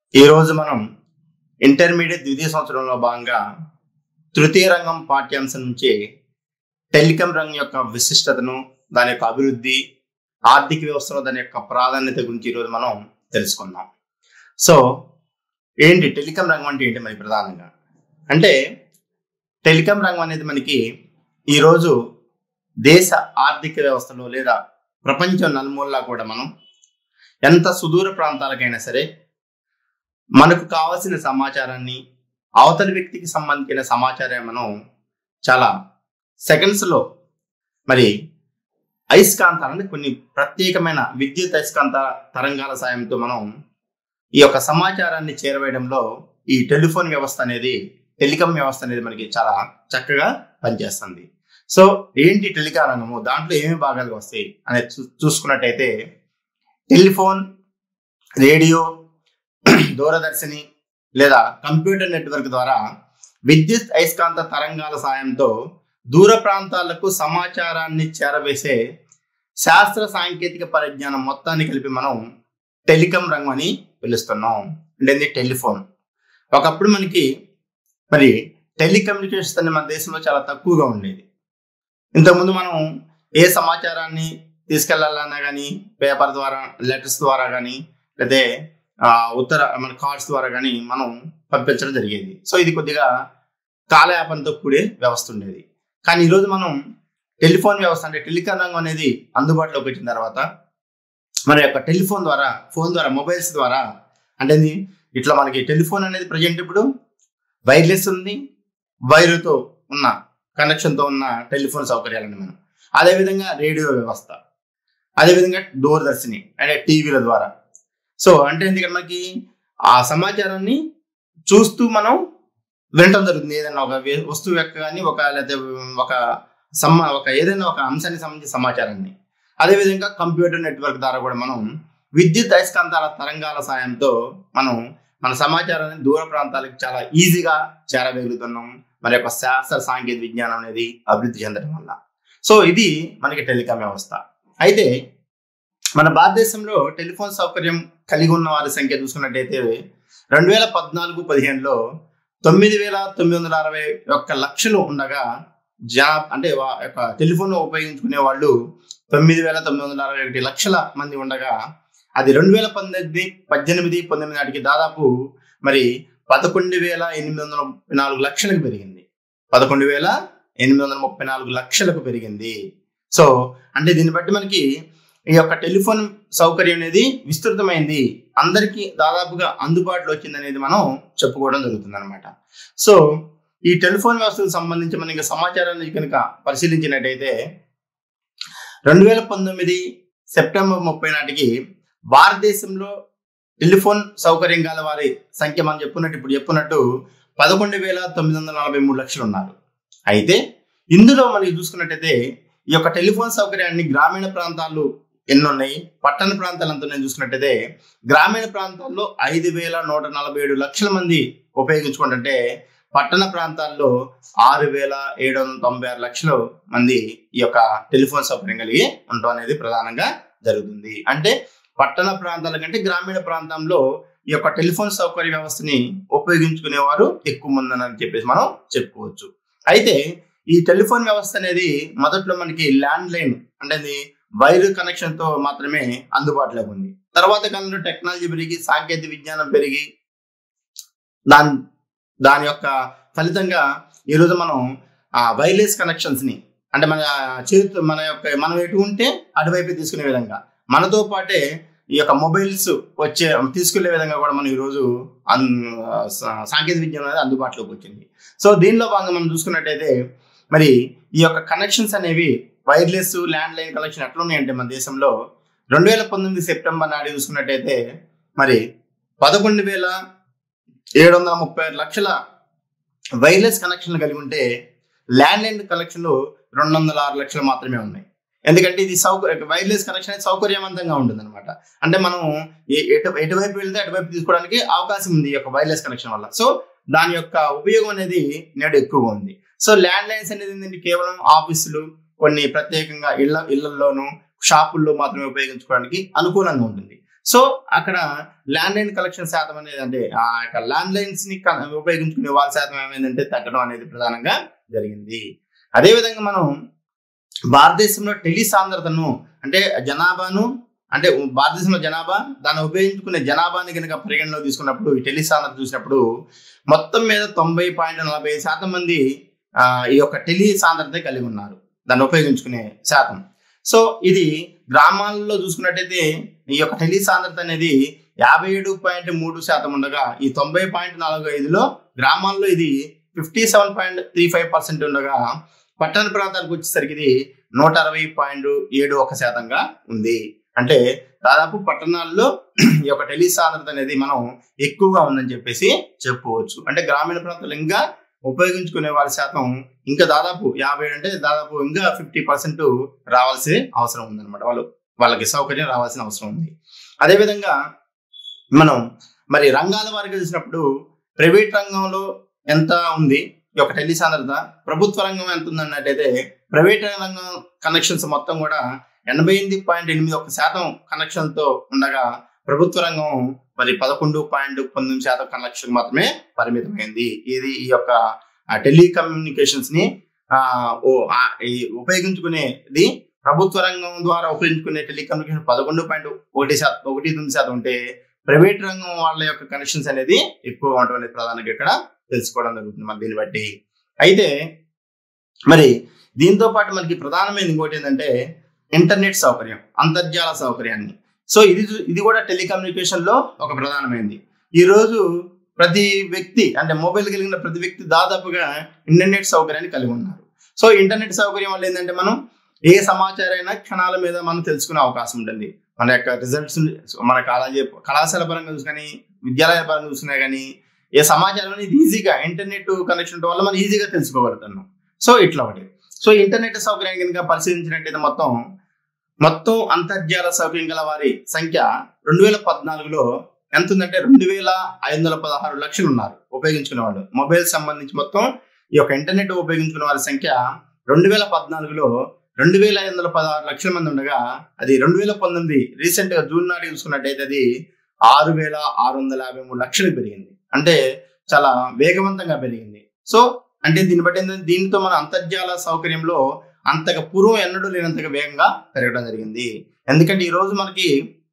ఈరోజు మనం ఇంటర్మీడియట్ ద్వితీయ సంవత్సరంలో భాగంగా తృతీయ రంగం పాఠ్యాంశం నుంచి టెలికాం రంగం యొక్క విశిష్టతను దాని యొక్క అభివృద్ధి ఆర్థిక వ్యవస్థలో దాని యొక్క ప్రాధాన్యత గురించి ఈరోజు మనం తెలుసుకుందాం సో ఏంటి టెలికాం రంగం అంటే ఏంటి మరి ప్రధానంగా అంటే టెలికాం రంగం అనేది మనకి ఈరోజు దేశ ఆర్థిక వ్యవస్థలో లేదా ప్రపంచం నలుమూలలా కూడా మనం ఎంత సుదూర ప్రాంతాలకైనా సరే మనకు కావలసిన సమాచారాన్ని అవతలి వ్యక్తికి సంబంధించిన సమాచారాన్ని మనం చాలా సెకండ్స్లో మరి అయస్కాంతాలని కొన్ని ప్రత్యేకమైన విద్యుత్ అయస్కాంత తరంగాల సాయంతో మనం ఈ యొక్క సమాచారాన్ని చేరవేయడంలో ఈ టెలిఫోన్ వ్యవస్థ అనేది టెలికాం వ్యవస్థ అనేది మనకి చాలా చక్కగా పనిచేస్తుంది సో ఏంటి టెలికాం రంగము దాంట్లో ఏమేమి భాగాలు వస్తాయి అనేది చూ- చూసుకున్నట్టయితే టెలిఫోన్ రేడియో దూరదర్శిని లేదా కంప్యూటర్ నెట్వర్క్ ద్వారా విద్యుత్ అయస్కాంత తరంగాల సాయంతో దూర ప్రాంతాలకు సమాచారాన్ని చేరవేసే శాస్త్ర సాంకేతిక పరిజ్ఞానం మొత్తాన్ని కలిపి మనం టెలికాం రంగం అని పిలుస్తున్నాం అంటే ఇది టెలిఫోన్ ఒకప్పుడు మనకి మరి టెలికమ్యూనికేషన్స్ అనేది మన దేశంలో చాలా తక్కువగా ఉండేది ఇంతకుముందు మనం ఏ సమాచారాన్ని తీసుకెళ్లాలన్నా కానీ పేపర్ ద్వారా లెటర్స్ ద్వారా కానీ లేదా ఆ, ఉత్తర మన కార్డ్స్ ద్వారా కానీ మనం పంపించడం జరిగేది సో ఇది కొద్దిగా కాలయాపనతో కూడే వ్యవస్థ ఉండేది కానీ ఈరోజు మనం టెలిఫోన్ వ్యవస్థ అంటే టెలికాం రంగం అనేది అందుబాటులోకి వచ్చిన తర్వాత మన యొక్క టెలిఫోన్ ద్వారా ఫోన్ ద్వారా మొబైల్స్ ద్వారా అంటే ఇది ఇట్లా మనకి టెలిఫోన్ అనేది ప్రజెంట్ ఇప్పుడు వైర్లెస్ ఉంది వైరుతో ఉన్న కనెక్షన్తో ఉన్న టెలిఫోన్ సౌకర్యాలని మనం అదేవిధంగా రేడియో వ్యవస్థ అదేవిధంగా దూరదర్శిని అంటే టీవీల ద్వారా సో అంటే ఎందుకంటే మనకి ఆ సమాచారాన్ని చూస్తూ మనం వినటం జరుగుతుంది ఏదైనా ఒక వే- వస్తువు యొక్క కానీ ఒక లేదా ఒక సమ్మ ఒక ఏదైనా ఒక అంశానికి సంబంధించిన సమాచారాన్ని అదేవిధంగా కంప్యూటర్ నెట్వర్క్ ద్వారా కూడా మనం విద్యుత్ అయస్కాంతాల తరంగాల సాయంతో మనం మన సమాచారాన్ని దూర ప్రాంతాలకు చాలా ఈజీగా చేరవేయగలుగుతున్నాం మరి యొక్క శాస్త్ర సాంకేతిక విజ్ఞానం అనేది అభివృద్ధి చెందడం వల్ల సో ఇది మనకి టెలికాం వ్యవస్థ అయితే మన భారతదేశంలో టెలిఫోన్ సౌకర్యం కలిగి ఉన్న వారి సంఖ్య చూసుకున్నట్టయితే రెండు వేల పద్నాలుగు పదిహేనులో తొమ్మిది వేల తొమ్మిది వందల అరవై ఒక్క లక్షలు ఉండగా జా అంటే వా యొక్క టెలిఫోన్ ఉపయోగించుకునే వాళ్ళు తొమ్మిది వేల తొమ్మిది వందల అరవై ఒకటి లక్షల మంది ఉండగా అది రెండు వేల పంతొమ్మిది పద్దెనిమిది పంతొమ్మిది నాటికి దాదాపు మరి పదకొండు వేల ఎనిమిది వందల ముప్పై నాలుగు లక్షలకు పెరిగింది పదకొండు వేల ఎనిమిది వందల ముప్పై నాలుగు లక్షలకు పెరిగింది సో అంటే దీన్ని బట్టి మనకి ఈ యొక్క టెలిఫోన్ సౌకర్యం అనేది విస్తృతమైంది అందరికీ దాదాపుగా అందుబాటులో వచ్చింది అనేది మనం చెప్పుకోవడం జరుగుతుంది అనమాట సో ఈ టెలిఫోన్ వ్యవస్థకు సంబంధించి మనం ఇంకా సమాచారాన్ని కనుక పరిశీలించినట్టయితే రెండు వేల పంతొమ్మిది సెప్టెంబర్ ముప్పై నాటికి భారతదేశంలో టెలిఫోన్ సౌకర్యం గల వారి సంఖ్య మనం చెప్పుకున్నట్టు ఇప్పుడు చెప్పుకున్నట్టు పదకొండు వేల తొమ్మిది వందల నలభై మూడు లక్షలు ఉన్నారు అయితే ఇందులో మనకి చూసుకున్నట్టయితే ఈ యొక్క టెలిఫోన్ సౌకర్యాన్ని గ్రామీణ ప్రాంతాలు ఎన్ని ఉన్నాయి పట్టణ ప్రాంతాలు ఎంత ఉన్నాయని చూసుకున్నట్టయితే గ్రామీణ ప్రాంతాల్లో ఐదు వేల నూట నలభై ఏడు లక్షల మంది ఉపయోగించుకుంటుంటే పట్టణ ప్రాంతాల్లో ఆరు వేల ఏడు వందల తొంభై ఆరు లక్షలు మంది ఈ యొక్క టెలిఫోన్ సౌకర్యం కలిగి ఉండటం అనేది ప్రధానంగా జరుగుతుంది అంటే పట్టణ ప్రాంతాల కంటే గ్రామీణ ప్రాంతంలో ఈ యొక్క టెలిఫోన్ సౌకర్య వ్యవస్థని ఉపయోగించుకునేవారు ఎక్కువ మంది అని చెప్పేసి మనం చెప్పుకోవచ్చు అయితే ఈ టెలిఫోన్ వ్యవస్థ అనేది మొదట్లో మనకి ల్యాండ్ లైన్ అంటే అది వైర్ కనెక్షన్ తో మాత్రమే అందుబాటులోకి ఉంది తర్వాత కాలంలో టెక్నాలజీ పెరిగి సాంకేతిక విజ్ఞానం పెరిగి దాని దాని యొక్క ఫలితంగా ఈరోజు మనం ఆ వైర్లెస్ కనెక్షన్స్ ని అంటే మన చేతు మన యొక్క మనం ఎటు ఉంటే అటువైపు తీసుకునే విధంగా మనతో పాటే ఈ యొక్క మొబైల్స్ వచ్చే తీసుకెళ్లే విధంగా కూడా మనం ఈరోజు అన్ సా- సాంకేతిక విజ్ఞానం అనేది అందుబాటులోకి వచ్చింది సో దీనిలో భాగంగా మనం చూసుకున్నట్టయితే మరి ఈ యొక్క కనెక్షన్స్ అనేవి వైర్లెస్ ల్యాండ్ లైన్ కనెక్షన్ ఎట్లా ఉన్నాయంటే మన దేశంలో రెండు వేల పంతొమ్మిది సెప్టెంబర్ నాడు చూసుకున్నట్టయితే మరి పదకొండు వేల ఏడు వందల ముప్పై ఆరు లక్షల వైర్లెస్ కనెక్షన్లు కలిగి ఉంటే ల్యాండ్ లైన్ కనెక్షన్లు రెండు వందల ఆరు లక్షలు మాత్రమే ఉన్నాయి ఎందుకంటే ఇది సౌకర్య వైర్లెస్ కనెక్షన్ అనేది సౌకర్యవంతంగా ఉంటుంది అనమాట అంటే మనం ఏ- ఎటు ఎటువైపు వెళ్తే అటువైపు తీసుకోవడానికి అవకాశం ఉంది ఈ యొక్క వైర్లెస్ కనెక్షన్ వల్ల సో దాని యొక్క ఉపయోగం అనేది నేడు ఎక్కువగా ఉంది సో ల్యాండ్ లైన్స్ అనేది ఏంటంటే కేవలం ఆఫీసులు కొన్ని ప్రత్యేకంగా ఇళ్ల ఇళ్లలోను షాపుల్లో మాత్రమే ఉపయోగించుకోవడానికి అనుకూలంగా ఉంటుంది సో అక్కడ ల్యాండ్ లైన్ కలెక్షన్ శాతం అనేది అంటే ఆ యొక్క ల్యాండ్ లైన్స్ ని క- ఉపయోగించుకునే వాళ్ళ శాతం ఏమైందంటే తగ్గడం అనేది ప్రధానంగా జరిగింది అదేవిధంగా మనం భారతదేశంలో టెలి సాంద్రతను అంటే జనాభాను అంటే భారతదేశంలో జనాభా దాన్ని ఉపయోగించుకునే జనాభాని కనుక పరిగణలో తీసుకున్నప్పుడు ఈ టెలి సాంద్రత చూసినప్పుడు మొత్తం మీద తొంభై పాయింట్ నలభై శాతం మంది ఆ, ఈ యొక్క టెలి సాంద్రత కలిగి ఉన్నారు దాన్ని ఉపయోగించుకునే శాతం సో ఇది గ్రామాల్లో చూసుకున్నట్టయితే ఈ యొక్క టెలి సాంద్రత అనేది యాభై ఏడు పాయింట్ మూడు శాతం ఉండగా ఈ తొంభై పాయింట్ నాలుగు ఐదులో గ్రామాల్లో ఇది fifty seven point three five percent ఉండగా పట్టణ ప్రాంతాలకు వచ్చేసరికి ఇది నూట అరవై పాయింట్ ఏడు ఒక శాతంగా ఉంది అంటే దాదాపు పట్టణాల్లో ఈ యొక్క టెలి సాంద్రత అనేది మనం ఎక్కువగా ఉందని చెప్పేసి చెప్పుకోవచ్చు అంటే గ్రామీణ ప్రాంతాలు ఇంకా ఉపయోగించుకునే వారి శాతం ఇంకా దాదాపు యాభై అంటే దాదాపు ఇంకా ఫిఫ్టీ పర్సెంట్ రావాల్సిన అవసరం ఉందన్నమాట వాళ్ళు వాళ్ళకి సౌకర్యం రావాల్సిన అవసరం ఉంది అదేవిధంగా మనం మరి రంగాల వారికి చూసినప్పుడు ప్రైవేట్ రంగంలో ఎంత ఉంది ఈ యొక్క టెలి సాంద్రత ప్రభుత్వ రంగం ఎంత ఉంది అన్నట్టయితే ప్రైవేట్ రంగం కనెక్షన్స్ మొత్తం కూడా ఎనభై ఎనిమిది పాయింట్ ఎనిమిది ఒక శాతం కనెక్షన్తో ఉండగా ప్రభుత్వ రంగం మరి పదకొండు పాయింట్ పంతొమ్మిది శాతం కనెక్షన్ మాత్రమే పరిమితమైంది ఇది ఈ యొక్క టెలికమ్యూనికేషన్స్ ని ఆ, ఓ ఆ, ఈ ఉపయోగించుకునేది ప్రభుత్వ రంగం ద్వారా ఉపయోగించుకునే టెలికమ్యూనికేషన్ పదకొండు పాయింట్ ఒకటి శాతం ఒకటి తొమ్మిది శాతం ఉంటే ప్రైవేట్ రంగం వాళ్ళ యొక్క కనెక్షన్స్ అనేది ఎక్కువగా ఉండడం అనేది ప్రధానంగా ఇక్కడ తెలుసుకోవడం జరుగుతుంది మన దీన్ని బట్టి అయితే మరి దీంతో పాటు మనకి ప్రధానమైన ఇంకోటి ఏంటంటే ఇంటర్నెట్ సౌకర్యం అంతర్జాల సౌకర్యాన్ని సో ఇది చూ- ఇది కూడా టెలికమ్యూనికేషన్ లో ఒక ప్రధానమైనది ఈ రోజు ప్రతి వ్యక్తి అంటే మొబైల్ కలిగిన ప్రతి వ్యక్తి దాదాపుగా ఇంటర్నెట్ సౌకర్యాన్ని కలిగి ఉన్నారు సో ఇంటర్నెట్ సౌకర్యం వల్ల ఏంటంటే మనం ఏ సమాచారం అయినా క్షణాల మీద మనం తెలుసుకునే అవకాశం ఉంటుంది మన యొక్క రిజల్ట్స్ మన కాలేజీ కళాశాల పరంగా చూసుకొని విద్యాలయ పరంగా చూసుకున్నా కానీ ఏ సమాచారం అనేది ఈజీగా ఇంటర్నెట్ కనెక్షన్ వల్ల మనం ఈజీగా తెలుసుకోగలుగుతున్నాం సో ఇట్లా ఒకటి సో ఇంటర్నెట్ సౌకర్యం కనుక పరిశీలించినట్టయితే మొత్తం మొత్తం అంతర్జాల సౌకర్యం గల వారి సంఖ్య రెండు వేల పద్నాలుగులో ఎంత ఉందంటే రెండు వేల ఐదు వందల పదహారు లక్షలు ఉన్నారు ఉపయోగించుకునే వాళ్ళు మొబైల్ సంబంధించి మొత్తం ఈ యొక్క ఇంటర్నెట్ ఉపయోగించుకునే వారి సంఖ్య రెండు వేల పద్నాలుగులో రెండు వేల ఐదు వందల పదహారు లక్షల మంది ఉండగా అది రెండు వేల పంతొమ్మిది రీసెంట్ గా జూన్ నాటి చూసుకున్నట్టయితే అది ఆరు వేల ఆరు వందల యాభై మూడు లక్షలకు పెరిగింది అంటే చాలా వేగవంతంగా పెరిగింది సో అంటే దీన్ని బట్టి ఏంటంటే దీనితో మన అంతర్జాల సౌకర్యంలో అంతగా పూర్వం ఎన్నడూ లేనంతగా వేగంగా పెరగడం జరిగింది ఎందుకంటే ఈ రోజు మనకి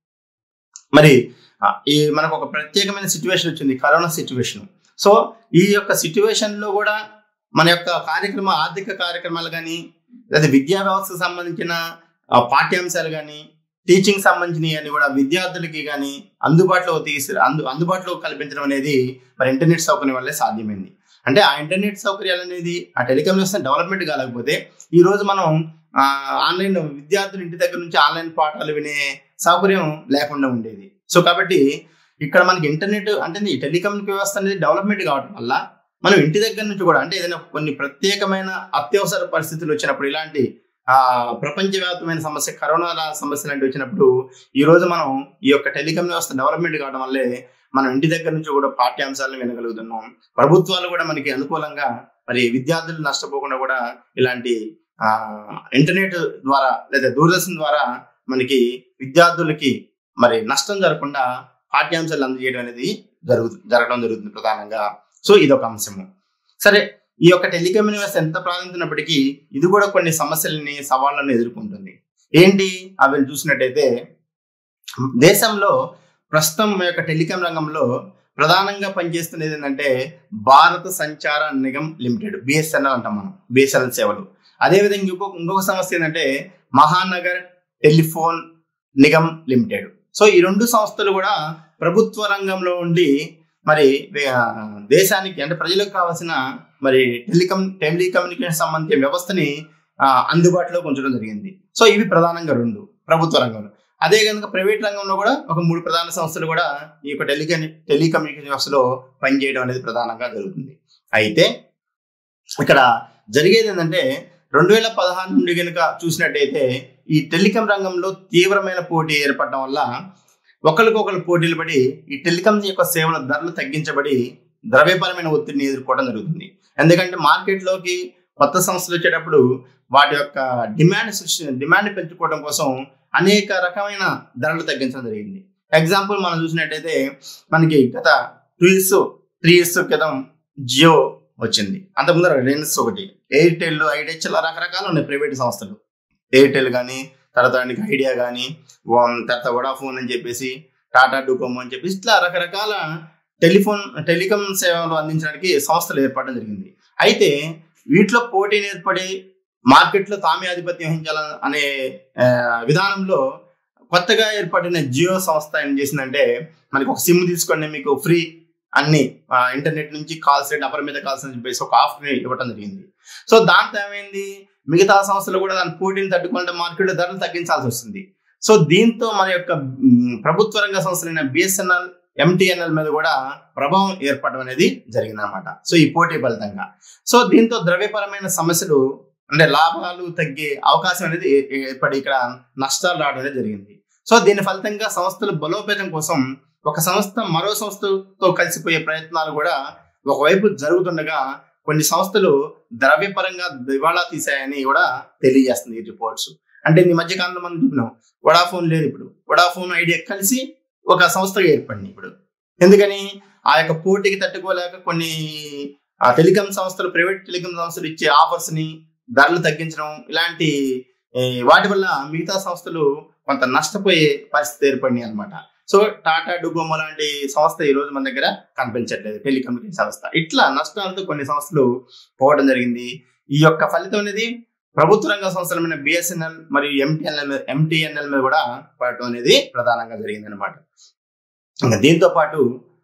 మరి ఆ, ఈ మనకు ఒక ప్రత్యేకమైన సిచ్యువేషన్ వచ్చింది కరోనా సిచ్యువేషన్ సో ఈ యొక్క సిచ్యువేషన్ లో కూడా మన యొక్క కార్యక్రమ ఆర్థిక కార్యక్రమాలు కానీ లేదా విద్యా వ్యవస్థకు సంబంధించిన ఆ, పాఠ్యాంశాలు కానీ టీచింగ్ సంబంధించినవి అని కూడా విద్యార్థులకి కానీ అందుబాటులో తీసి అందు అందుబాటులో కల్పించడం అనేది మరి ఇంటర్నెట్ సౌకర్యం వల్లే సాధ్యమైంది అంటే ఆ ఇంటర్నెట్ సౌకర్యాలు అనేది ఆ టెలికమ్యూనికేషన్ డెవలప్మెంట్ కాలేకపోతే ఈ రోజు మనం ఆ, ఆన్లైన్ విద్యార్థులు ఇంటి దగ్గర నుంచి ఆన్లైన్ పాఠాలు వినే సౌకర్యం లేకుండా ఉండేది సో కాబట్టి ఇక్కడ మనకి ఇంటర్నెట్ అంటే ఈ టెలికమ్యూనికేషన్ వ్యవస్థ అనేది డెవలప్మెంట్ కావడం వల్ల మనం ఇంటి దగ్గర నుంచి కూడా అంటే ఏదైనా కొన్ని ప్రత్యేకమైన అత్యవసర పరిస్థితులు వచ్చినప్పుడు ఇలాంటి ఆ ప్రపంచవ్యాప్తమైన సమస్య కరోనా లా- సమస్య లాంటివి వచ్చినప్పుడు ఈ రోజు మనం ఈ యొక్క టెలికాం వ్యవస్థ డెవలప్మెంట్ కావడం వల్లే మనం ఇంటి దగ్గర నుంచి కూడా పాఠ్యాంశాలను వినగలుగుతున్నాం ప్రభుత్వాలు కూడా మనకి అనుకూలంగా మరి విద్యార్థులు నష్టపోకుండా కూడా ఇలాంటి ఆ ఇంటర్నెట్ ద్వారా లేదా దూరదర్శన్ ద్వారా మనకి విద్యార్థులకి మరి నష్టం జరగకుండా పాఠ్యాంశాలు అందజేయడం అనేది జరుగు జరగడం జరుగుతుంది ప్రధానంగా సో ఇది ఒక అంశము సరే ఈ యొక్క టెలికమ్యూనికేషన్ వ్యవస్థ ఎంత ప్రారంభించినప్పటికీ ఇది కూడా కొన్ని సమస్యలని సవాళ్ళను ఎదుర్కొంటుంది ఏంటి అవి చూసినట్టయితే దేశంలో ప్రస్తుతం ఈ యొక్క టెలికాం రంగంలో ప్రధానంగా పనిచేస్తున్నది ఏంటంటే భారత సంచార నిగమ్ లిమిటెడ్ బిఎస్ఎన్ఎల్ అంటాం మనం బిఎస్ఎన్ఎల్ సేవలు అదేవిధంగా ఇంకొక ఇంకొక సమస్య ఏంటంటే Mahanagar telephone Nigam limited so ఈ రెండు సంస్థలు కూడా ప్రభుత్వ రంగంలో ఉండి మరి ఆ, దేశానికి అంటే ప్రజలకు కావాల్సిన మరి టెలికమ్ టెలికమ్యూనికేషన్ సంబంధించిన వ్యవస్థని ఆ, అందుబాటులోకి ఉంచడం జరిగింది సో ఇవి ప్రధానంగా రెండు ప్రభుత్వ రంగంలో అదే కనుక ప్రైవేట్ రంగంలో కూడా ఒక మూడు ప్రధాన సంస్థలు కూడా ఈ యొక్క టెలికమ్ టెలికమ్యూనికేషన్ వ్యవస్థలో పనిచేయడం అనేది ప్రధానంగా జరుగుతుంది అయితే ఇక్కడ జరిగేది ఏంటంటే రెండు వేల పదహారు నుండి కనుక చూసినట్టయితే ఈ టెలికాం రంగంలో తీవ్రమైన పోటీ ఏర్పడడం వల్ల ఒకరికొకరు పోటీలు పడి ఈ టెలికాం యొక్క సేవల ధరలు తగ్గించబడి ద్రవ్యపరమైన ఒత్తిడిని ఎదుర్కోవడం జరుగుతుంది ఎందుకంటే మార్కెట్లోకి కొత్త సంస్థలు వచ్చేటప్పుడు వాటి యొక్క డిమాండ్ సృష్టి డిమాండ్ పెంచుకోవడం కోసం అనేక రకమైన ధరలు తగ్గించడం జరిగింది ఎగ్జాంపుల్ మనం చూసినట్టయితే మనకి గత టూ ఇయర్స్ త్రీ ఇయర్స్ క్రితం జియో వచ్చింది అంతకుముందు రిలయన్స్ ఒకటి ఎయిర్టెల్ ఐడియా చాలా రకరకాలు ఉన్నాయి ప్రైవేట్ సంస్థలు ఎయిర్టెల్ కానీ తర్వాత దానికి ఐడియా కానీ తర్వాత వడాఫోన్ అని చెప్పేసి టాటా డోకోమో అని చెప్పేసి ఇట్లా రకరకాల టెలిఫోన్ టెలికాం సేవలు అందించడానికి సంస్థలు ఏర్పడడం జరిగింది అయితే వీటిలో పోటీని ఏర్పడి మార్కెట్లో తామే ఆధిపత్యం వహించాలని అనే ఆ, విధానంలో కొత్తగా ఏర్పడిన జియో సంస్థ ఏం చేసిందంటే మనకి ఒక సిమ్ తీసుకోండి మీకు ఫ్రీ అన్ని ఆ, ఇంటర్నెట్ నుంచి కాల్స్ రేట్ అపరిమిత కాల్స్ అని చెప్పేసి ఒక ఆఫర్ ఇవ్వడం జరిగింది సో దాంతో ఏమైంది మిగతా సంస్థలు కూడా దాని పోటీని తట్టుకుంటే మార్కెట్ ధరలు తగ్గించాల్సి వస్తుంది సో దీంతో మన యొక్క మ్, ప్రభుత్వ రంగ సంస్థలైన బిఎస్ఎన్ఎల్ ఎంటీఎన్ఎల్ మీద కూడా ప్రభావం ఏర్పడడం అనేది జరిగింది అనమాట సో ఈ పోటీ ఫలితంగా సో దీంతో ద్రవ్యపరమైన సమస్యలు అంటే లాభాలు తగ్గే అవకాశం అనేది ఏ- ఏ- ఏర్పడి ఇక్కడ నష్టాలు రావడం అనేది జరిగింది సో దీని ఫలితంగా సంస్థలు బలోపేతం కోసం ఒక సంస్థ మరో సంస్థతో కలిసిపోయే ప్రయత్నాలు కూడా ఒకవైపు జరుగుతుండగా కొన్ని సంస్థలు ద్రవ్యపరంగా దివాళా తీసాయని కూడా తెలియజేస్తుంది ఈ రిపోర్ట్స్ అంటే ఈ మధ్య కాలంలో మనం చూపినాం వడాఫోన్ లేదు ఇప్పుడు వడాఫోన్ ఐడియా కలిసి ఒక సంస్థగా ఏర్పడింది ఇప్పుడు ఎందుకని ఆ యొక్క పోటీకి తట్టుకోలేక కొన్ని ఆ టెలికాం సంస్థలు ప్రైవేట్ టెలికాం సంస్థలు ఇచ్చే ఆఫర్స్ ని ధరలు తగ్గించడం ఇలాంటి ఏ, వాటి వల్ల మిగతా సంస్థలు కొంత నష్టపోయే పరిస్థితి ఏర్పడినాయి అనమాట సో టాటా డుగోమో లాంటి సంస్థ ఈ రోజు మన దగ్గర కనిపించట్లేదు టెలికమ్యూనికేషన్ సంస్థ ఇట్లా నష్టాలతో కొన్ని సంస్థలు పోవడం జరిగింది ఈ యొక్క ఫలితం అనేది ప్రభుత్వ రంగ సంస్థలమైన బిఎస్ఎన్ఎల్ మరియు ఎంటీఎన్ఎల్ ఎంటీఎన్ఎల్ మీద కూడా పడటం అనేది ప్రధానంగా జరిగింది అనమాట ఇంకా దీంతో పాటు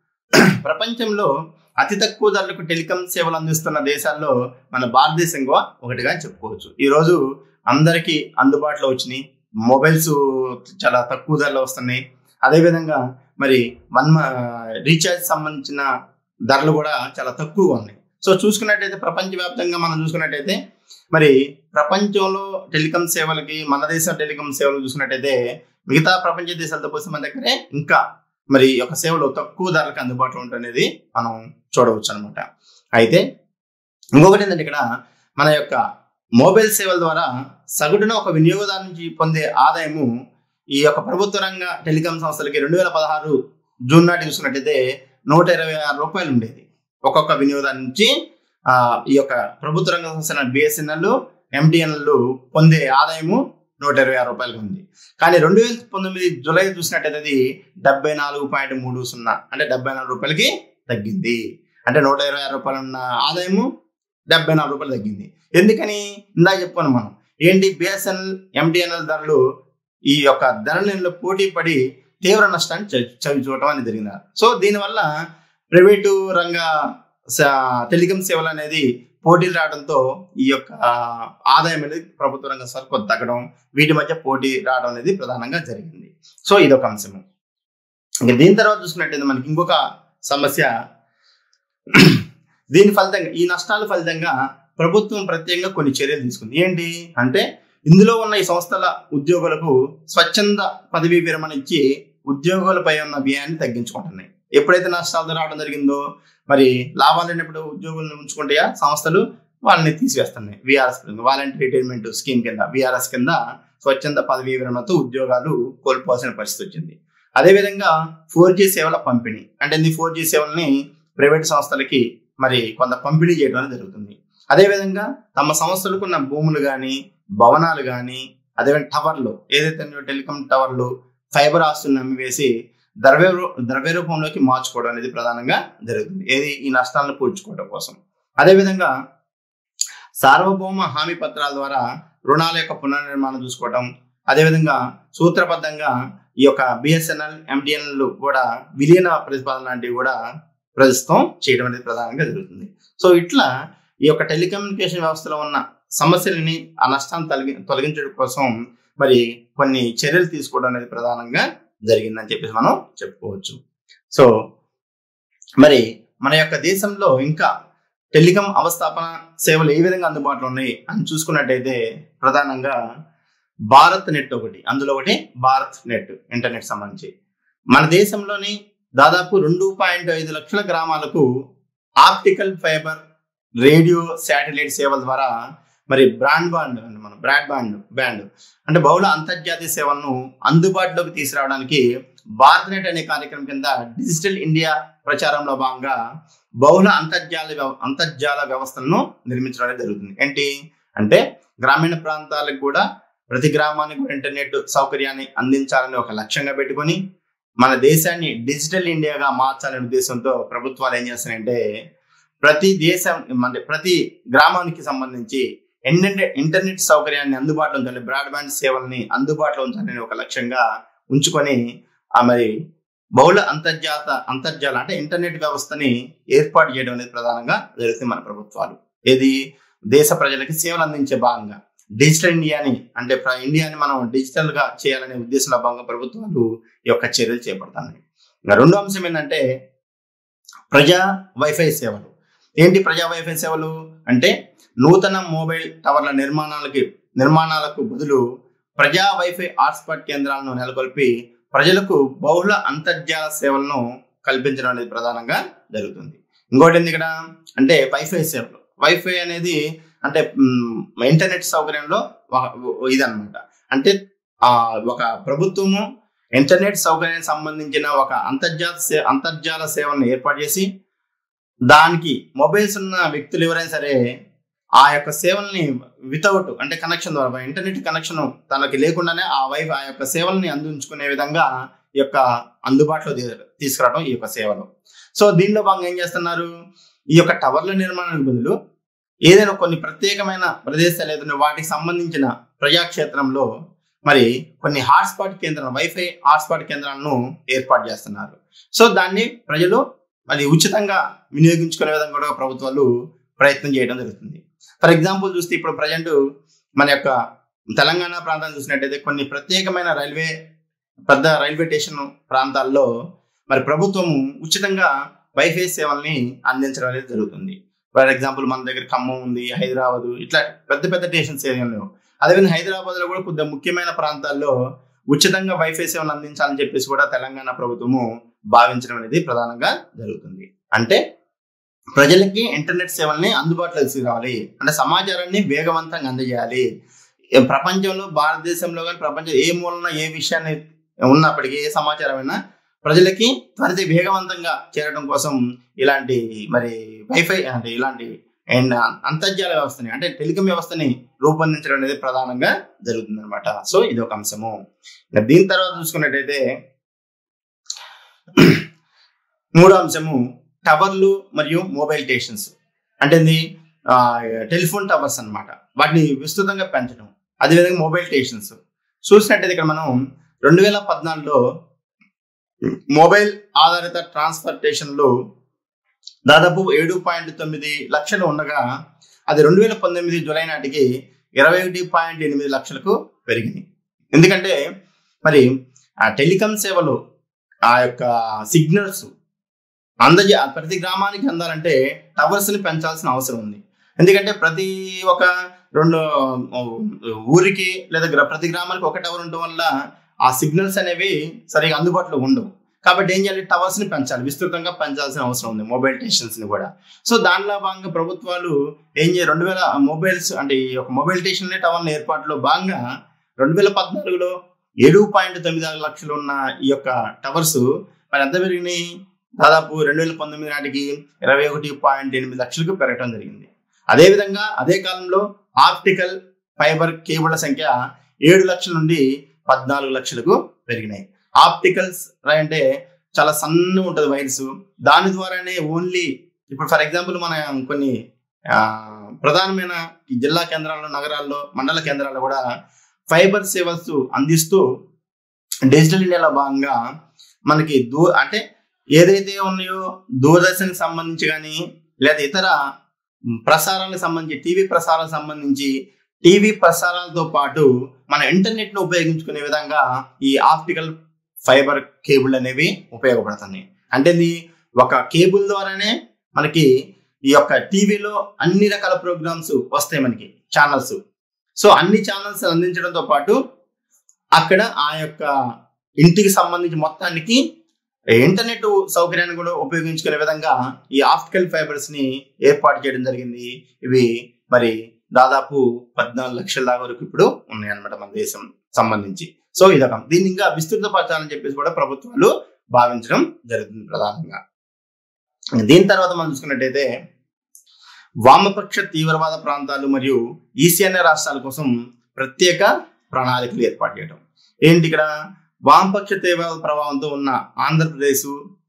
ప్రపంచంలో అతి తక్కువ ధరలకు టెలికాం సేవలు అందిస్తున్న దేశాల్లో మన భారతదేశం కూడా ఒకటిగా చెప్పుకోవచ్చు ఈ రోజు అందరికీ అందుబాటులో వచ్చినాయి మొబైల్స్ చాలా తక్కువ ధరలో వస్తున్నాయి అదేవిధంగా మరి వన్ రీఛార్జ్ సంబంధించిన ధరలు కూడా చాలా తక్కువగా ఉన్నాయి సో చూసుకున్నట్టయితే ప్రపంచవ్యాప్తంగా మనం చూసుకున్నట్టయితే మరి ప్రపంచంలో టెలికాం సేవలకి మన దేశం టెలికాం సేవలు చూసుకున్నట్టయితే మిగతా ప్రపంచ దేశాలతో పోస్తే మన దగ్గరే ఇంకా మరి ఈ యొక్క సేవలు తక్కువ ధరలకు అందుబాటులో ఉంటుంది మనం చూడవచ్చు అనమాట అయితే ఇంకొకటి ఏంటంటే ఇక్కడ మన యొక్క మొబైల్ సేవల ద్వారా సగటున ఒక వినియోగదారు నుంచి పొందే ఆదాయము ఈ యొక్క ప్రభుత్వ రంగ టెలికాం సంస్థలకి రెండు వేల పదహారు జూన్ నాటి చూసుకున్నట్టయితే నూట ఇరవై ఆరు రూపాయలు ఉండేది ఒక్కొక్క వినియోగదారు నుంచి ఆ, ఈ యొక్క ప్రభుత్వ రంగ సంస్థ బిఎస్ఎన్ఎల్ ఎంటీఎన్ఎల్ పొందే ఆదాయము నూట ఇరవై ఆరు రూపాయలకు ఉంది కానీ రెండు వేల పంతొమ్మిది జూలై చూసినట్టయితే అది డెబ్బై నాలుగు పాయింట్ మూడు సున్నా అంటే డెబ్బై నాలుగు రూపాయలకి తగ్గింది అంటే నూట ఇరవై ఆరు రూపాయలు ఉన్న ఆదాయము డెబ్బై నాలుగు రూపాయలు తగ్గింది ఎందుకని ఇందాక చెప్పుకోను మనం ఏంటి బిఎస్ఎన్ఎల్ ఎంటీఎన్ఎల్ ధరలు ఈ యొక్క ధరలలో పోటీ పడి తీవ్ర నష్టాన్ని చవి చవి చూడటం అనేది జరిగింది సో దీనివల్ల ప్రైవేటు రంగ స- టెలికాం సేవలు అనేది పోటీలు రావడంతో ఈ యొక్క ఆ, ఆదాయం అనేది ప్రభుత్వ రంగ సరుకు తగ్గడం వీటి మధ్య పోటీ రావడం అనేది ప్రధానంగా జరిగింది సో ఇదొక అంశము ఇంకా దీని తర్వాత చూసుకున్నట్టయితే మనకి ఇంకొక సమస్య దీని ఫలితంగా ఈ నష్టాల ఫలితంగా ప్రభుత్వం ప్రత్యేకంగా కొన్ని చర్యలు తీసుకుంది ఏంటి అంటే ఇందులో ఉన్న ఈ సంస్థల ఉద్యోగులకు స్వచ్ఛంద పదవీ విరమణ ఇచ్చి ఉద్యోగులపై ఉన్న వ్యయాన్ని తగ్గించుకుంటున్నాయి ఎప్పుడైతే నష్టాలతో రావడం జరిగిందో మరి లాభాలు లేనప్పుడు ఉద్యోగులను ఉంచుకుంటాయా సంస్థలు వాళ్ళని తీసివేస్తున్నాయి విఆర్ఎస్ వాలంటీ రిటైర్మెంట్ స్కీమ్ కింద విఆర్ఎస్ కింద స్వచ్ఛంద పదవీ విరమణతో ఉద్యోగాలు కోల్పోవాల్సిన పరిస్థితి వచ్చింది అదేవిధంగా ఫోర్ జీ సేవల పంపిణీ అంటే ఈ ఫోర్ జీ సేవల్ని ప్రైవేట్ సంస్థలకి మరి కొంత పంపిణీ చేయడం అనేది జరుగుతుంది అదేవిధంగా తమ సంస్థలకు ఉన్న భూములు కానీ భవనాలు కానీ అదేవిధంగా టవర్లు ఏదైతే ఉన్నాయో టెలికాం టవర్లు ఫైబర్ ఆస్తులను అమ్మివేసి ద్రవ్య రూ- ద్రవ్య రూపంలోకి మార్చుకోవడం అనేది ప్రధానంగా జరుగుతుంది ఏది ఈ నష్టాలను పూడ్చుకోవడం కోసం అదేవిధంగా సార్వభౌమ హామీ పత్రాల ద్వారా రుణాల యొక్క పునర్నిర్మాణం చూసుకోవడం అదేవిధంగా సూత్రబద్ధంగా ఈ యొక్క బిఎస్ఎన్ఎల్ ఎండిఎన్ఎల్ కూడా విలీన ప్రతిపాదన లాంటివి కూడా ప్రస్తుతం చేయడం అనేది ప్రధానంగా జరుగుతుంది సో ఇట్లా ఈ యొక్క టెలికమ్యూనికేషన్ వ్యవస్థలో ఉన్న సమస్యలని ఆ నష్టాన్ని తొలగి తొలగించడం కోసం మరి కొన్ని చర్యలు తీసుకోవడం అనేది ప్రధానంగా జరిగిందని చెప్పేసి మనం చెప్పుకోవచ్చు సో మరి మన యొక్క దేశంలో ఇంకా టెలికాం అవస్థాపన సేవలు ఏ విధంగా అందుబాటులో ఉన్నాయి అని చూసుకున్నట్టయితే ప్రధానంగా భారత్ నెట్ ఒకటి అందులో ఒకటి భారత్ నెట్ ఇంటర్నెట్ సంబంధించి మన దేశంలోని దాదాపు రెండు పాయింట్ ఐదు లక్షల గ్రామాలకు ఆప్టికల్ ఫైబర్ రేడియో శాటిలైట్ సేవల ద్వారా మరి బ్రాండ్ బాండ్ మన బ్రాడ్ బాండ్ బ్యాండ్ అంటే బహుళ అంతర్జాతీయ సేవలను అందుబాటులోకి తీసుకురావడానికి భారత్ నెట్ అనే కార్యక్రమం కింద డిజిటల్ ఇండియా ప్రచారంలో భాగంగా బహుళ అంతర్జాల వ్యవ- అంతర్జాల వ్యవస్థలను నిర్మించడం అనేది జరుగుతుంది ఏంటి అంటే గ్రామీణ ప్రాంతాలకు కూడా ప్రతి గ్రామానికి కూడా ఇంటర్నెట్ సౌకర్యాన్ని అందించాలని ఒక లక్ష్యంగా పెట్టుకొని మన దేశాన్ని డిజిటల్ ఇండియాగా మార్చాలనే ఉద్దేశంతో ప్రభుత్వాలు ఏం చేస్తున్నాయంటే ప్రతి దేశం అంటే ప్రతి గ్రామానికి సంబంధించి ఇంటర్నెట్ ఇంటర్నెట్ సౌకర్యాన్ని అందుబాటులో ఉంచాలి బ్రాడ్బ్యాండ్ సేవల్ని అందుబాటులో ఉంచాలని ఒక లక్ష్యంగా ఉంచుకొని ఆ మరి బహుళ అంతర్జాత అంతర్జాల అంటే ఇంటర్నెట్ వ్యవస్థని ఏర్పాటు చేయడం అనేది ప్రధానంగా జరుగుతుంది మన ప్రభుత్వాలు ఏది దేశ ప్రజలకి సేవలు అందించే భాగంగా డిజిటల్ ఇండియాని అంటే ప్ర- ఇండియాని మనం డిజిటల్ గా చేయాలనే ఉద్దేశంలో భాగంగా ప్రభుత్వాలు ఈ యొక్క చర్యలు చేపడతాయి ఇంకా రెండో అంశం ఏంటంటే ప్రజా వైఫై సేవలు ఏంటి ప్రజా వైఫై సేవలు అంటే నూతన మొబైల్ టవర్ల నిర్మాణాలకి నిర్మాణాలకు బదులు ప్రజా వైఫై హాట్స్పాట్ కేంద్రాలను నెలకొల్పి ప్రజలకు బహుళ అంతర్జాల సేవలను కల్పించడం అనేది ప్రధానంగా జరుగుతుంది ఇంకోటి ఏంది ఇక్కడ అంటే వైఫై సేవలు వైఫై అనేది అంటే మ్, ఇంటర్నెట్ సౌకర్యంలో ఒక- ఇదన్నమాట అంటే ఆ ఒక ప్రభుత్వము ఇంటర్నెట్ సౌకర్యానికి సంబంధించిన ఒక అంతర్జాత సే అంతర్జాల సేవలను ఏర్పాటు చేసి దానికి మొబైల్స్ ఉన్న వ్యక్తులు ఎవరైనా సరే ఆ యొక్క సేవల్ని వితౌట్ అంటే కనెక్షన్ ద్వారా ఇంటర్నెట్ కనెక్షన్ తనకి లేకుండానే ఆ వైఫ్ ఆ యొక్క సేవల్ని అందించుకునే విధంగా ఈ యొక్క అందుబాటులో తీ- తీసుకురావడం ఈ యొక్క సేవలు సో దీనిలో భాగంగా ఏం చేస్తున్నారు ఈ యొక్క టవర్ల నిర్మాణానికి బదులు ఏదైనా కొన్ని ప్రత్యేకమైన ప్రదేశాలు ఏదైనా వాటికి సంబంధించిన ప్రజాక్షేత్రంలో మరి కొన్ని హాట్స్పాట్ కేంద్రాలు వైఫై హాట్స్పాట్ కేంద్రాలను ఏర్పాటు చేస్తున్నారు సో దాన్ని ప్రజలు మరి ఉచితంగా వినియోగించుకునే విధంగా కూడా ప్రభుత్వాలు ప్రయత్నం చేయడం జరుగుతుంది ఫర్ ఎగ్జాంపుల్ చూస్తే ఇప్పుడు ప్రజెంట్ మన యొక్క తెలంగాణ ప్రాంతాన్ని చూసినట్టయితే కొన్ని ప్రత్యేకమైన రైల్వే పెద్ద రైల్వే స్టేషన్ ప్రాంతాల్లో మరి ప్రభుత్వము ఉచితంగా వైఫై సేవల్ని అందించడం అనేది జరుగుతుంది ఫర్ ఎగ్జాంపుల్ మన దగ్గర ఖమ్మం ఉంది హైదరాబాద్ ఇట్లా పెద్ద పెద్ద స్టేషన్స్ ఏరియాలో అదేవిధంగా హైదరాబాద్ లో కూడా కొద్దిగా ముఖ్యమైన ప్రాంతాల్లో ఉచితంగా వైఫై సేవలు అందించాలని చెప్పేసి కూడా తెలంగాణ ప్రభుత్వము భావించడం అనేది ప్రధానంగా జరుగుతుంది అంటే ప్రజలకి ఇంటర్నెట్ సేవల్ని అందుబాటులో తీసుకురావాలి అంటే సమాచారాన్ని వేగవంతంగా అందజేయాలి ఏ ప్రపంచంలో భారతదేశంలో కానీ ప్రపంచం ఏ మూలన ఏ విషయాన్ని ఉన్నప్పటికీ ఏ సమాచారమైనా ప్రజలకి త్వరిత వేగవంతంగా చేరడం కోసం ఇలాంటి మరి వైఫై అంటే ఇలాంటి అండ్ అంతర్జాల వ్యవస్థని అంటే టెలికాం వ్యవస్థని రూపొందించడం అనేది ప్రధానంగా జరుగుతుంది అనమాట సో ఇది ఒక అంశము ఇంకా దీని తర్వాత చూసుకున్నట్టయితే మూడో అంశము టవర్లు మరియు మొబైల్ స్టేషన్స్ అంటే ఇది ఆ, టెలిఫోన్ టవర్స్ అన్నమాట వాటిని విస్తృతంగా పెంచడం అదేవిధంగా మొబైల్ స్టేషన్స్ చూసినట్టయితే ఇక్కడ మనం రెండు వేల పద్నాలుగులో మొబైల్ ఆధారిత ట్రాన్స్పోర్టేషన్లు దాదాపు ఏడు పాయింట్ తొమ్మిది లక్షలు ఉండగా అది రెండు వేల పంతొమ్మిది జూలై నాటికి ఇరవై ఒకటి పాయింట్ ఎనిమిది లక్షలకు పెరిగింది ఎందుకంటే మరి ఆ టెలికాం సేవలు ఆ యొక్క సిగ్నల్స్ అందజే ప్రతి గ్రామానికి అందాలంటే టవర్స్ ని పెంచాల్సిన అవసరం ఉంది ఎందుకంటే ప్రతి ఒక రెండు ఆ, ఊరికి లేదా గ్ర- ప్రతి గ్రామానికి ఒక టవర్ ఉండటం వల్ల ఆ సిగ్నల్స్ అనేవి సరిగా అందుబాటులో ఉండవు కాబట్టి ఏం చేయాలి టవర్స్ ని పెంచాలి విస్తృతంగా పెంచాల్సిన అవసరం ఉంది మొబైల్ స్టేషన్స్ ని కూడా సో దానిలో భాగంగా ప్రభుత్వాలు ఏం చేయ రెండు వేల మొబైల్స్ అంటే ఈ యొక్క మొబైల్ స్టేషన్ టవర్ల ఏర్పాటులో భాగంగా రెండు వేల పద్నాలుగులో ఏడు పాయింట్ తొమ్మిది ఆరు లక్షలు ఉన్న ఈ యొక్క టవర్స్ మరి ఎంత పెరిగినాయి దాదాపు రెండు వేల పంతొమ్మిది నాటికి ఇరవై ఒకటి పాయింట్ ఎనిమిది లక్షలకు పెరగడం జరిగింది అదేవిధంగా అదే కాలంలో ఆప్టికల్ ఫైబర్ కేబుళ్ల సంఖ్య ఏడు లక్షల నుండి పద్నాలుగు లక్షలకు పెరిగినాయి ఆప్టికల్స్ అంటే చాలా సన్న ఉంటుంది వైర్స్ దాని ద్వారానే ఓన్లీ ఇప్పుడు ఫర్ ఎగ్జాంపుల్ మన కొన్ని ఆ, ప్రధానమైన ఈ జిల్లా కేంద్రాల్లో నగరాల్లో మండల కేంద్రాల్లో కూడా ఫైబర్ సేవలు అందిస్తూ డిజిటల్ ఇండియాలో భాగంగా మనకి దూ అంటే ఏదైతే ఉన్నాయో దూరదర్శన్కి సంబంధించి కానీ లేదా ఇతర ప్రసారాలకు సంబంధించి టీవీ ప్రసారాలకు సంబంధించి టీవీ ప్రసారాలతో పాటు మన ఇంటర్నెట్ ను ఉపయోగించుకునే విధంగా ఈ ఆప్టికల్ ఫైబర్ కేబుల్ అనేవి ఉపయోగపడుతున్నాయి అంటే ఇది ఒక కేబుల్ ద్వారానే మనకి ఈ యొక్క టీవీలో అన్ని రకాల ప్రోగ్రామ్స్ వస్తాయి మనకి ఛానల్స్ సో అన్ని ఛానల్స్ అందించడంతో పాటు అక్కడ ఆ యొక్క ఇంటికి సంబంధించి మొత్తానికి ఇంటర్నెట్ సౌకర్యాన్ని కూడా ఉపయోగించుకునే విధంగా ఈ ఆప్టికల్ ఫైబర్స్ ని ఏర్పాటు చేయడం జరిగింది ఇవి మరి దాదాపు పద్నాలుగు లక్షల దాకా వరకు ఇప్పుడు ఉన్నాయి అన్నమాట మన దేశం సంబంధించి సో ఇదొక దీన్ని ఇంకా విస్తృతపరచాలని చెప్పేసి కూడా ప్రభుత్వాలు భావించడం జరుగుతుంది ప్రధానంగా దీని తర్వాత మనం చూసుకున్నట్టయితే వామపక్ష తీవ్రవాద ప్రాంతాలు మరియు ఈశాన్య రాష్ట్రాల కోసం ప్రత్యేక ప్రణాళికలు ఏర్పాటు చేయడం ఏంటి ఇక్కడ వామపక్ష తీవ్రవాద ప్రభావంతో ఉన్న ఆంధ్రప్రదేశ్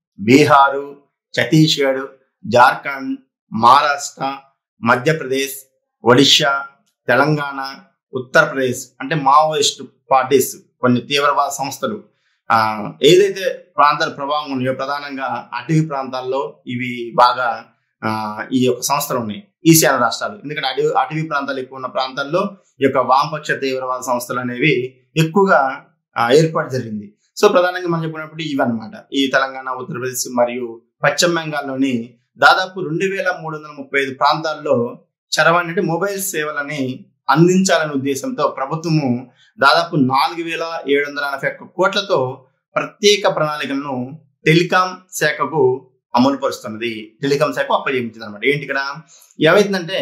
బీహారు ఛత్తీస్గఢ్ జార్ఖండ్ మహారాష్ట్ర మధ్యప్రదేశ్ ఒడిశా తెలంగాణ ఉత్తరప్రదేశ్ అంటే మావోయిస్ట్ పార్టీస్ కొన్ని తీవ్రవాద సంస్థలు ఆ ఏదైతే ప్రాంతాల ప్రభావం ఉన్నాయో ప్రధానంగా అటవీ ప్రాంతాల్లో ఇవి బాగా ఆ ఈ యొక్క సంస్థలు ఉన్నాయి ఈశాన్య రాష్ట్రాలు ఎందుకంటే అటవీ అటవీ ప్రాంతాలు ఎక్కువ ఉన్న ప్రాంతాల్లో ఈ యొక్క వామపక్ష తీవ్రవాద సంస్థలు అనేవి ఎక్కువగా ఆ, ఏర్పాటు జరిగింది సో ప్రధానంగా మనం చెప్పినప్పుడు ఇవి అనమాట ఈ తెలంగాణ ఉత్తరప్రదేశ్ మరియు పశ్చిమ బెంగాల్లోని దాదాపు రెండు వేల మూడు వందల ముప్పై ఐదు ప్రాంతాల్లో చరవాణి అంటే మొబైల్ సేవలని అందించాలనే ఉద్దేశంతో ప్రభుత్వము దాదాపు నాలుగు వేల ఏడు వందల ఎనభై ఒక్క కోట్లతో ప్రత్యేక ప్రణాళికలను టెలికాం శాఖకు అమలు పరుస్తున్నది టెలికాం శాఖ అప్పగించింది అనమాట ఏంటి ఇక్కడ ఏమైందంటే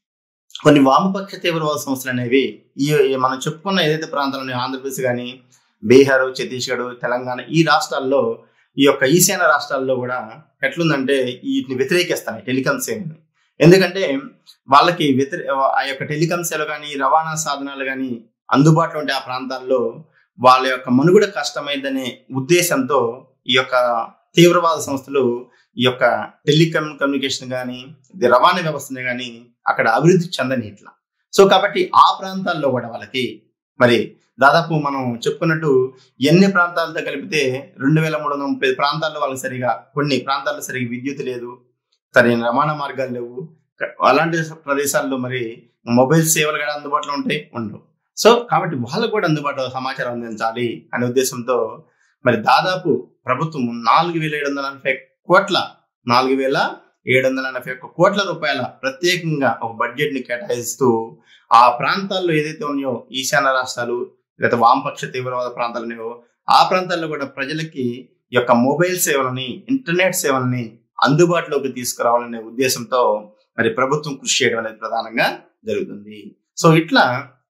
కొన్ని వామపక్ష తీవ్రవాద సంస్థలు అనేవి ఈ ఈ మనం చెప్పుకున్న ఏదైతే ప్రాంతాలు ఉన్నాయో ఆంధ్రప్రదేశ్ కానీ బీహార్ ఛత్తీస్గఢ్ తెలంగాణ ఈ రాష్ట్రాల్లో ఈ యొక్క ఈశాన్య రాష్ట్రాల్లో కూడా ఎట్లుందంటే వీటిని వ్యతిరేకిస్తాయి టెలికాం సేవని ఎందుకంటే వాళ్ళకి వ్యతిరే ఆ యొక్క టెలికాం సేవలు కానీ రవాణా సాధనాలు కానీ అందుబాటులో ఉంటే ఆ ప్రాంతాల్లో వాళ్ళ యొక్క మనుగడ కష్టమైందనే ఉద్దేశంతో ఈ యొక్క తీవ్రవాద సంస్థలు ఈ యొక్క టెలికమ్ కమ్యూనికేషన్ కానీ ఇది రవాణా వ్యవస్థని కానీ అక్కడ అభివృద్ధి చెందని ఇట్లా సో కాబట్టి ఆ ప్రాంతాల్లో కూడా వాళ్ళకి మరి దాదాపు మనం చెప్పుకున్నట్టు ఎన్ని ప్రాంతాలతో కలిపితే రెండు వేల మూడు వందల ముప్పై ప్రాంతాల్లో వాళ్ళకి సరిగా కొన్ని ప్రాంతాల్లో సరిగా విద్యుత్ లేదు సరైన రవాణా మార్గాలు లేవు క- అలాంటి ప్రదేశాల్లో మరి మొబైల్ సేవలు కూడా అందుబాటులో ఉంటాయి ఉండవు సో కాబట్టి వాళ్ళకు కూడా అందుబాటులో సమాచారం అందించాలి అనే ఉద్దేశంతో మరి దాదాపు ప్రభుత్వం నాలుగు వేల ఏడు వందల ఎనభై కోట్ల నాలుగు వేల ఏడు వందల ఎనభై ఒక్క కోట్ల రూపాయల ప్రత్యేకంగా ఒక బడ్జెట్ ని కేటాయిస్తూ ఆ ప్రాంతాల్లో ఏదైతే ఉన్నాయో ఈశాన్య రాష్ట్రాలు లేదా వామపక్ష తీవ్రవాద ప్రాంతాలు ఉన్నాయో ఆ ప్రాంతాల్లో కూడా ప్రజలకి ఈ యొక్క మొబైల్ సేవలని ఇంటర్నెట్ సేవలని అందుబాటులోకి తీసుకురావాలనే ఉద్దేశంతో మరి ప్రభుత్వం కృషి చేయడం అనేది ప్రధానంగా జరుగుతుంది సో ఇట్లా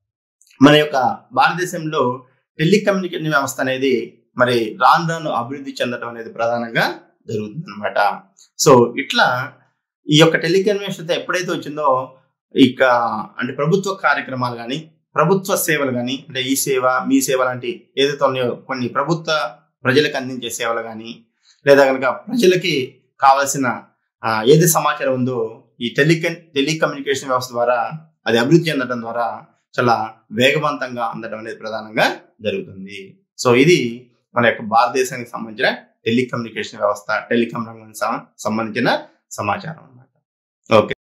మన యొక్క భారతదేశంలో టెలికమ్యూనికేషన్ వ్యవస్థ అనేది మరి రాను రాను అభివృద్ధి చెందడం అనేది ప్రధానంగా జరుగుతుంది అనమాట సో ఇట్లా ఈ యొక్క టెలికమ్యూనికేషన్ ఎప్పుడైతే వచ్చిందో ఇక అంటే ప్రభుత్వ కార్యక్రమాలు కానీ ప్రభుత్వ సేవలు కానీ అంటే ఈ సేవ మీ సేవ లాంటి ఏదైతే ఉన్నాయో కొన్ని ప్రభుత్వ ప్రజలకు అందించే సేవలు కానీ లేదా కనుక ప్రజలకి కావాల్సిన ఆ, ఏది సమాచారం ఉందో ఈ టెలికన్ టెలికమ్యూనికేషన్ వ్యవస్థ ద్వారా అది అభివృద్ధి చెందడం ద్వారా చాలా వేగవంతంగా అందడం అనేది ప్రధానంగా జరుగుతుంది సో ఇది మన యొక్క భారతదేశానికి సంబంధించిన టెలికమ్యూనికేషన్ వ్యవస్థ టెలికాం రంగానికి సం- సంబంధించిన సమాచారం అన్నమాట ఓకే